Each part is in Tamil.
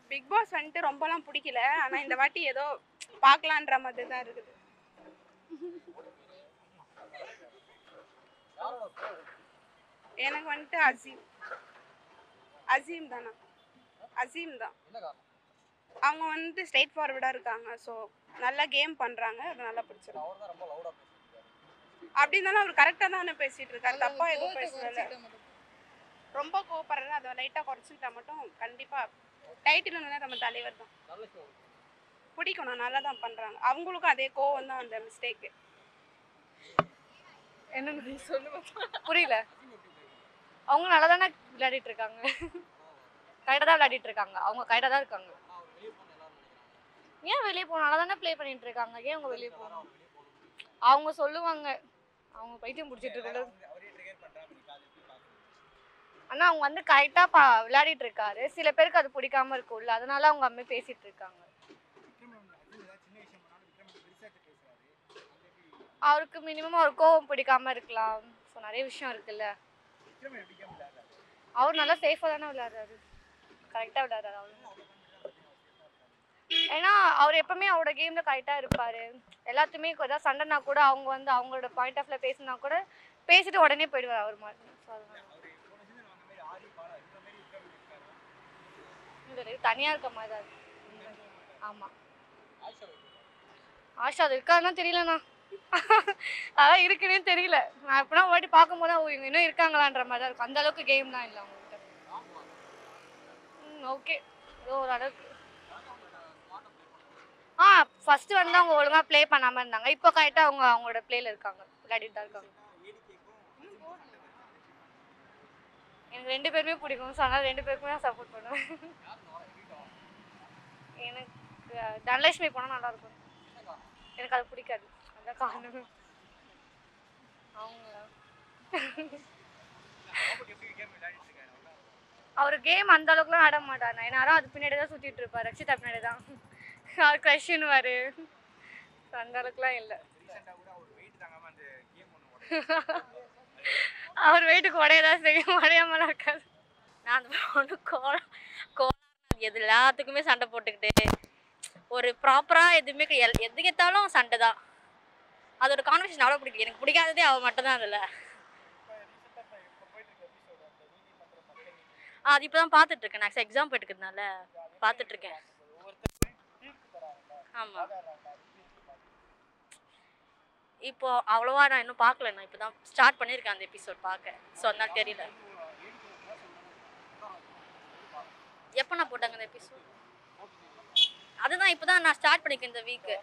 பிக் பாஸ் வந்துட்டு ரொம்பலாம் பிடிக்கல ஆனா இந்த வாட்டி ஏதோ பார்க்கலான்ற மாதிரி தான் இருக்குது எனக்கு வந்துட்டு அசீம் அசீம் தானா அசீம் தான் அவங்க வந்து ஸ்ட்ரெயிட் ஃபார்வர்டாக இருக்காங்க ஸோ நல்லா கேம் பண்ணுறாங்க அது நல்லா பிடிச்சிருக்கு அப்படி இருந்தாலும் அவர் கரெக்டாக தானே பேசிட்டு இருக்காரு தப்பா எதுவும் பேசல ரொம்ப கோபப்படுறது அதை லைட்டாக குறைச்சிட்டா மட்டும் கண்டிப்பாக டைட்டில் வந்து நம்ம தலைவர் தான் பிடிக்கும் நான் நல்லா தான் பண்ணுறாங்க அவங்களுக்கும் அதே கோவம் தான் அந்த மிஸ்டேக்கு என்னன்னு சொல்லுங்க புரியல அவங்க நல்லா தானே விளையாடிட்டு இருக்காங்க கரெக்டாக தான் விளையாடிட்டு இருக்காங்க அவங்க கரெக்டாக தான் இருக்காங்க ஏன் வெளியே போகணும் நல்லா தானே ப்ளே பண்ணிட்டு இருக்காங்க ஏன் அவங்க வெளியே போகணும் அவங்க சொல்லுவாங்க அவங்க பைத்தியம் பிடிச்சிட்டு இருக்கிறது ஆனா அவங்க வந்து கரெக்டா பா விளையாடிட்டு இருக்காரு சில பேருக்கு அது பிடிக்காம இருக்கும்ல அதனால அவங்க அம்மே பேசிட்டு இருக்காங்க அவருக்கு மினிமம் அவர் கோவம் பிடிக்காம இருக்கலாம் ஸோ நிறைய விஷயம் இருக்குல்ல அவர் நல்லா சேஃபாக தானே விளையாடுறாரு கரெக்டாக விளையாடுறாரு அவர் ஏன்னா அவர் எப்பவுமே அவரோட கேம்ல கரெக்டாக இருப்பாரு எல்லாத்துமே ஏதாவது சண்டைனா கூட அவங்க வந்து அவங்களோட பாயிண்ட் ஆஃப்ல பேசினா கூட பேசிட்டு உடனே போயிடுவார் அவர் மாதிரி ஸோ அதனால இந்த தனியாக இருக்க மாதிரி தான் இருக்கு ஆமாம் ஆஷா அது இருக்காதுன்னா தெரியலண்ணா அதான் இருக்குன்னே தெரியல நான் எப்படின்னா ஒரு வாட்டி பார்க்கும்போது தான், ஓ இவங்க இன்னும் இருக்காங்களான்ற மாதிரி தான் இருக்கும் அந்த அளவுக்கு கேம் தான் இல்லை அவங்ககிட்ட ம் ஓகே ஏதோ ஒரு அளவுக்கு ஆ ஃபர்ஸ்ட் வந்து அவங்க ஒழுங்கா ப்ளே பண்ணாம இருந்தாங்க இப்போ கரெக்டாக அவங்க அவங்களோட ப்ளேல இருக்காங்க விளையாடிட்டு தான் இருக்காங்க எனக்கு ரெண்டு பேருமே பிடிக்கும் ஸோ அதனால ரெண்டு பேருக்குமே நான் சப்போர்ட் பண்ணுவேன் எனக்கு அஹ், தனலட்சுமி போனால் நல்லா இருக்கும் எனக்கு அது பிடிக்காது அதான் காரணம் அவங்க அவர் கேம் அந்த அளவுக்குலாம் ஆட மாட்டார் நேரம் அது பின்னாடி தான் சுற்றிட்டு இருப்பார் ரக்ஷிதா பின்னாடி தான் அவர் க்ரஷ்னுவார் அந்த அளவுக்குலாம் இல்லை அவர் வெயிட்டுக்கு உடையதான் செய்யும் உடையாமலாம் இருக்காது நான் அந்த பொண்ணு கோல கோலம் எது எல்லாத்துக்குமே சண்டை போட்டுக்கிட்டு ஒரு ப்ராப்பராக எதுவுமே கிடை- எல்- எது கேட்டாலும் சண்டை தான் அதோட கான்வர்சேஷன் அவ்வளோ பிடிக்கும் எனக்கு பிடிக்காததே அவள் மட்டும்தான் அதில் அது இப்போ தான் பார்த்துட்ருக்கேன் நான் எக்ஸாம் போயிட்டு இருக்கிறதுனால பார்த்துட்ருக்கேன் ஆமாம் இப்போ அவ்வளோவா நான் இன்னும் பார்க்கல நான் இப்போ தான் ஸ்டார்ட் பண்ணியிருக்கேன் அந்த எபிசோட் பார்க்க ஸோ அதனால தெரியல எப்போ நான் போட்டாங்க அந்த எபிசோட் அதுதான் இப்போ தான் நான் ஸ்டார்ட் பண்ணிருக்கேன் இந்த வீக்கு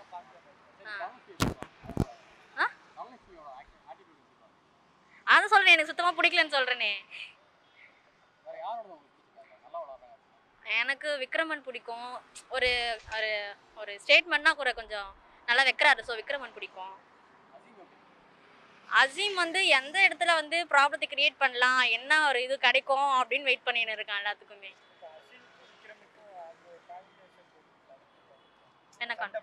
ஆ அதை சொல்கிறேன் எனக்கு சுத்தமாக பிடிக்கலன்னு சொல்கிறேனே எனக்கு விக்ரமன் பிடிக்கும் ஒரு ஒரு ஒரு ஸ்டேட்மெண்ட்னா கூட கொஞ்சம் நல்லா வைக்கிறாரு ஸோ விக்ரமன் பிடிக்கும் அசீம் வந்து எந்த இடத்துல வந்து ப்ராப்ளத்தை கிரியேட் பண்ணலாம் என்ன ஒரு இது கிடைக்கும் அப்படின்னு வெயிட் பண்ணின்னு இருக்கான் எல்லாத்துக்குமே என்ன கான்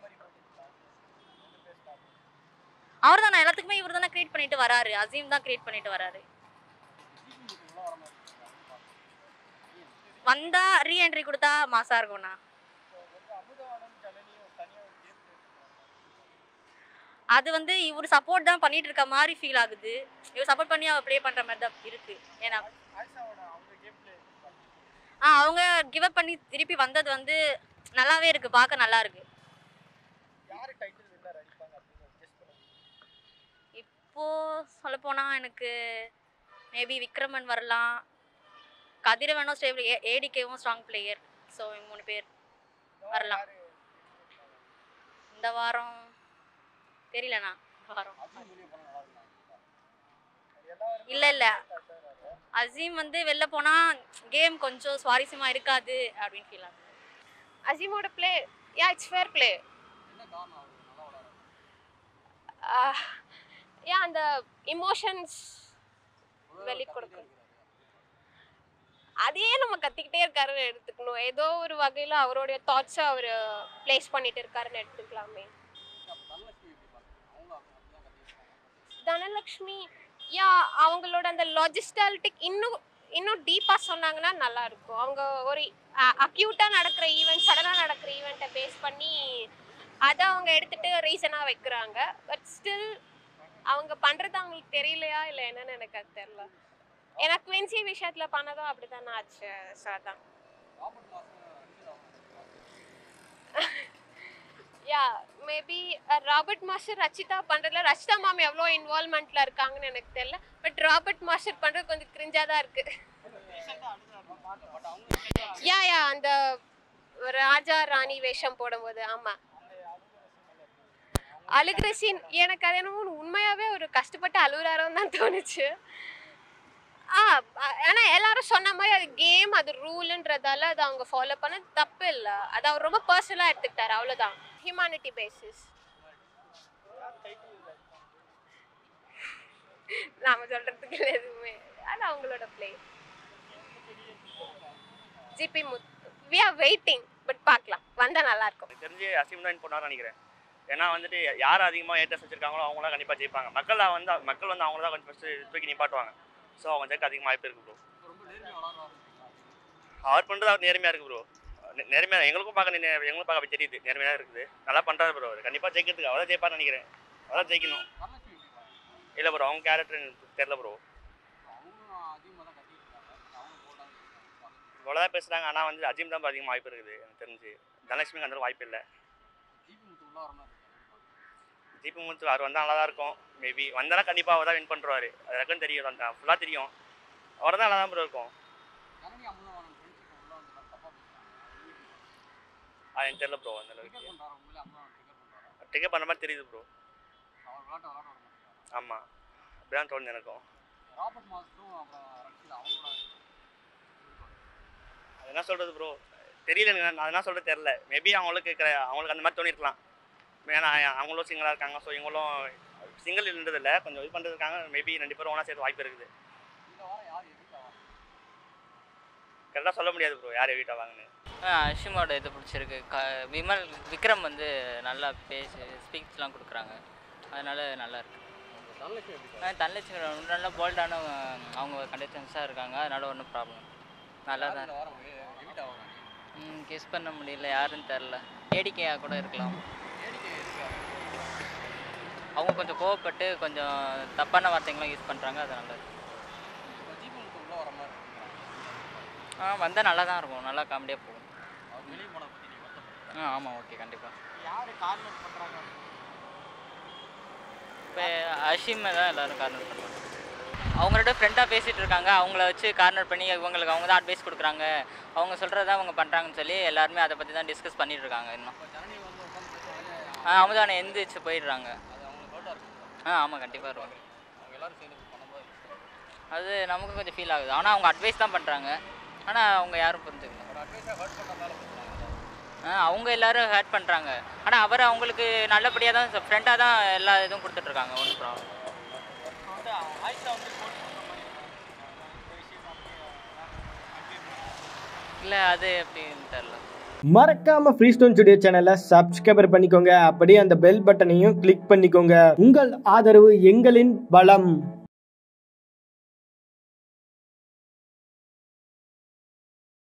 அவர் தான் எல்லாத்துக்குமே இவர் தானே கிரியேட் பண்ணிட்டு வராரு அசீம் தான் கிரியேட் பண்ணிட்டு வராரு வந்தா ரீஎன்ட்ரி கொடுத்தா மாசா இருக்கும்ண்ணா அது வந்து இவர் சப்போர்ட் தான் பண்ணிட்டு இருக்க மாதிரி ஃபீல் ஆகுது இவர் சப்போர்ட் பண்ணி அவ ப்ளே பண்ற மாதிரி தான் இருக்கு ஏன்னா ஆ அவங்க கிவ் அப் பண்ணி திருப்பி வந்தது வந்து நல்லாவே இருக்கு பார்க்க நல்லா இருக்கு இப்போ சொல்ல போனா எனக்கு மேபி விக்ரமன் வரலாம் கதிரவனும் ஸ்டேபிள் ஏடிகேவும் ஸ்ட்ராங் பிளேயர் ஸோ மூணு பேர் வரலாம் இந்த வாரம் தெரியலண்ணா இந்த வாரம் இல்ல இல்ல அசீம் வந்து வெளில போனா கேம் கொஞ்சம் சுவாரஸ்யமா இருக்காது அப்படின்னு ஃபீல் ஆகுது அசீமோட play ya it's fair play ya அந்த இமோஷன்ஸ் வெளி கொடுக்கும் அதையே நம்ம கத்திக்கிட்டே இருக்காருன்னு எடுத்துக்கணும் ஏதோ ஒரு வகையில் அவருடைய தாட்ஸை அவர் ப்ளேஸ் பண்ணிட்டு இருக்காருன்னு எடுத்துக்கலாமே தனலக்ஷ்மி யா அவங்களோட அந்த லாஜிஸ்டாலிட்டிக் இன்னும் இன்னும் டீப்பாக சொன்னாங்கன்னா நல்லா இருக்கும் அவங்க ஒரு அக்யூட்டாக நடக்கிற ஈவெண்ட் சடனாக நடக்கிற ஈவெண்ட்டை பேஸ் பண்ணி அதை அவங்க எடுத்துட்டு ரீசனாக வைக்கிறாங்க பட் ஸ்டில் அவங்க பண்ணுறது அவங்களுக்கு தெரியலையா இல்லை என்னன்னு எனக்கு அது தெரியல ஏன்னா குவின்சி விஷயத்தில் பண்ணதும் அப்படி தானே ஆச்சு ஸோ அதான் ya maybe Robert master Rachitha பண்ணுறதுல ரச்சிதா மேம் எவ்வளோ இன்வால்மெண்ட்டில் இருக்காங்கன்னு எனக்கு தெரியல பட் ராபர்ட் மாஸ்டர் பண்ணுறது கொஞ்சம் கிரிஞ்சாக தான் இருக்குது யா யா அந்த ராஜா ராணி வேஷம் போடும்போது ஆமாம் அழுகிற சீன் எனக்கு அது என்னமோ உண்மையாகவே ஒரு கஷ்டப்பட்டு அழுகுறாரோன்னு தான் தோணுச்சு ஆ ஆனால் எல்லாரும் சொன்ன மாதிரி அது கேம் அது ரூலுன்றதால அது அவங்க ஃபாலோ பண்ண தப்பு இல்லை அது அவர் ரொம்ப பர்சனலாக எடுத்துக்கிட்டாரு அவ்வளோதான் ஹியூமானிட்டி பேசிஸ் நாம சொல்றதுக்கு இல்லை எதுவுமே அது அவங்களோட பிளே ஜிபி முத் வி ஆர் வெயிட்டிங் பட் பார்க்கலாம் வந்தால் நல்லா இருக்கும் எனக்கு தெரிஞ்சு அசீம் தான் போனார்னு நினைக்கிறேன் ஏன்னா வந்துட்டு யார் அதிகமாக ஏட்டர்ஸ் வச்சிருக்காங்களோ அவங்களாம் கண்டிப்பாக ஜெயிப்பாங்க மக்கள் வந்து மக்கள் வந்து அவங்கள தான் கொஞ்சம் ஃபஸ்ட்டு தூக்கி நிப்பாட்டுவாங்க ஸோ அவங்க ஜெயிக்க அதிகமாக வாய்ப்பு இருக்குது ப்ரோ அவர் பண்ணுறது அவர் நேர்மையாக இருக்குது ப்ரோ நேர்மையாக எங்களுக்கும் பார்க்க நே- எங்களுக்கும் பார்க்க அப்படி தெரியுது நேர்மையாக இருக்குது நல்லா பண்ணுறாரு ப்ரோ அவர் கண்டிப்பாக ஜெயிக்கிறதுக்கு அவதான் ஜெயிப்பார்னு நினைக்கிறேன் அதான் ஜெயிக்கணும் இல்லை ப்ரோ அவங்க கேரக்டர் எனக்கு தெரில ப்ரோ இவ்வளோதான் பேசுகிறாங்க ஆனால் வந்து அஜீம் தான் அதிகமாக வாய்ப்பு இருக்குது எனக்கு தெரிஞ்சு தனலட்சுமிக்கு அந்த அளவுக்கு வாய்ப்பு இல்லை ஜிபி முத்து அவர் வந்தால் நல்லா தான் இருக்கும் மேபி வந்தாலும் கண்டிப்பாக அவர் தான் வின் பண்ணுறாரு அது எனக்கும் தெரியும் அந்த ஃபுல்லாக தெரியும் அவர் தான் நல்லா தான் ப்ரோ இருக்கும் அது எனக்கு தெரியல ப்ரோ அந்த அளவுக்கு டிக்கெட் பண்ணுற மாதிரி தெரியுது ப்ரோ ஆமாம் அப்படிதான் தோணுது எனக்கும் அது என்ன சொல்கிறது ப்ரோ தெரியல எனக்கு நான் என்ன சொல்கிறது தெரில மேபி அவங்களுக்கு க- அவங்களுக்கு அந்த மாதிரி தோணிருக்கலாம் ஏன்னா அவங்களும் சிங்கிளாக இருக்காங்க ஸோ இவங்களும் சிங்கிள் இல்லைன்றதில்ல கொஞ்சம் இது பண்ணுறது இருக்காங்க மேபி ரெண்டு பேரும் ஒன்றா சேர்த்து வாய்ப்பு இருக்குது கரெக்டாக சொல்ல முடியாது ப்ரோ யார் எவிட் ஆவாங்கன்னு அஷிமோட இது பிடிச்சிருக்கு க விமல் விக்ரம் வந்து நல்லா பேசி ஸ்பீச்லாம் கொடுக்குறாங்க அதனால நல்லா இருக்கு ஆ தனலட்சுமி நல்லா போல்டான அவங்க கண்டஸ்டன்ஸாக இருக்காங்க அதனால ஒன்றும் ப்ராப்ளம் நல்லா தான் ம் கெஸ் பண்ண முடியல யாருன்னு தெரில ஏடிக்கையா கூட இருக்கலாம் அவங்க கொஞ்சம் கோவப்பட்டு கொஞ்சம் தப்பான வார்த்தைங்களாம் யூஸ் பண்ணுறாங்க அதனால ஆ வந்தால் நல்லா தான் இருக்கும் நல்லா காமெடியாக போகும் ஆ ஆமாம் ஓகே கண்டிப்பாக இப்போ அஷிமை தான் எல்லோரும் கார்னர் பண்ணுவாங்க அவங்களோட ஃப்ரெண்டாக பேசிகிட்டு இருக்காங்க அவங்கள வச்சு கார்னர் பண்ணி இவங்களுக்கு அவங்க தான் அட்வைஸ் கொடுக்குறாங்க அவங்க சொல்கிறத அவங்க பண்ணுறாங்கன்னு சொல்லி எல்லாருமே அதை பற்றி தான் டிஸ்கஸ் பண்ணிட்டு இருக்காங்க இன்னும் ஆ அமுதானை எந்திரிச்சு போயிடுறாங்க ஆ ஆமாம் கண்டிப்பாக இருக்கும் அது நமக்கு கொஞ்சம் ஃபீல் ஆகுது ஆனால் அவங்க அட்வைஸ் தான் பண்ணுறாங்க ஆனால் அவங்க யாரும் புரிஞ்சுக்கல ஆ அவங்க எல்லாரும் ஹேட் பண்ணுறாங்க ஆனால் அவர் அவங்களுக்கு நல்லபடியாக தான் ஃப்ரெண்டாக தான் எல்லா இதுவும் கொடுத்துட்ருக்காங்க ஒன்றும் ப்ராப்ளம் இல்லை அது எப்படின்னு தெரில மறக்காம ஃப்ரீ ஸ்டோன் ஸ்டுடியோ சேனலை சப்ஸ்கிரைபர் பண்ணிக்கோங்க அப்படியே அந்த பெல் பட்டனையும் கிளிக் பண்ணிக்கோங்க உங்கள் ஆதரவு எங்களின் பலம்